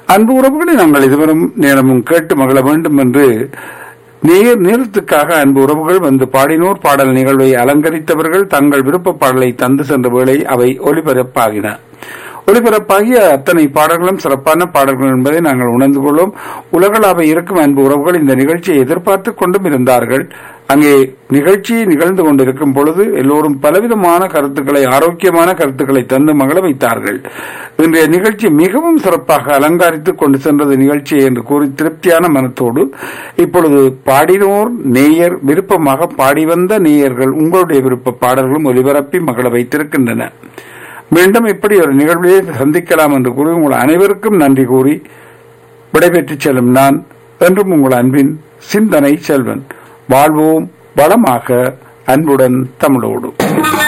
அன்பு உறவுகளை நாங்கள் இதுவரும் நேரமும் கேட்டு மகிழ வேண்டும் என்று நேர் நேரத்துக்காக அன்பு உறவுகள் வந்து பாடினோர் பாடல் நிகழ்வை அலங்கரித்தவர்கள் தங்கள் விருப்ப பாடலை தந்து சென்ற வேளை அவை ஒலிபரப்பாகின ஒலிபரப்பாகிய அத்தனை பாடல்களும் சிறப்பான பாடல்கள் என்பதை நாங்கள் உணர்ந்து கொள்வோம் உலகளாவ இருக்கும் அன்பு உறவுகள் இந்த நிகழ்ச்சியை எதிர்பார்த்து கொண்டும் இருந்தார்கள் அங்கே நிகழ்ச்சி நிகழ்ந்து கொண்டிருக்கும் பொழுது எல்லோரும் பலவிதமான கருத்துக்களை ஆரோக்கியமான கருத்துக்களை தந்து மகள வைத்தார்கள் இன்றைய நிகழ்ச்சி மிகவும் சிறப்பாக அலங்கரித்துக் கொண்டு சென்றது நிகழ்ச்சி என்று கூறி திருப்தியான மனத்தோடு இப்பொழுது பாடினோர் நேயர் விருப்பமாக பாடி வந்த நேயர்கள் உங்களுடைய விருப்ப பாடல்களும் ஒலிபரப்பி மகள வைத்திருக்கின்றன மீண்டும் இப்படி ஒரு நிகழ்விலே சந்திக்கலாம் என்று கூறி உங்கள் அனைவருக்கும் நன்றி கூறி விடைபெற்றுச் செல்லும் நான் என்றும் உங்கள் அன்பின் சிந்தனை செல்வன் வாழ்வோம் வளமாக அன்புடன் தமிழோடு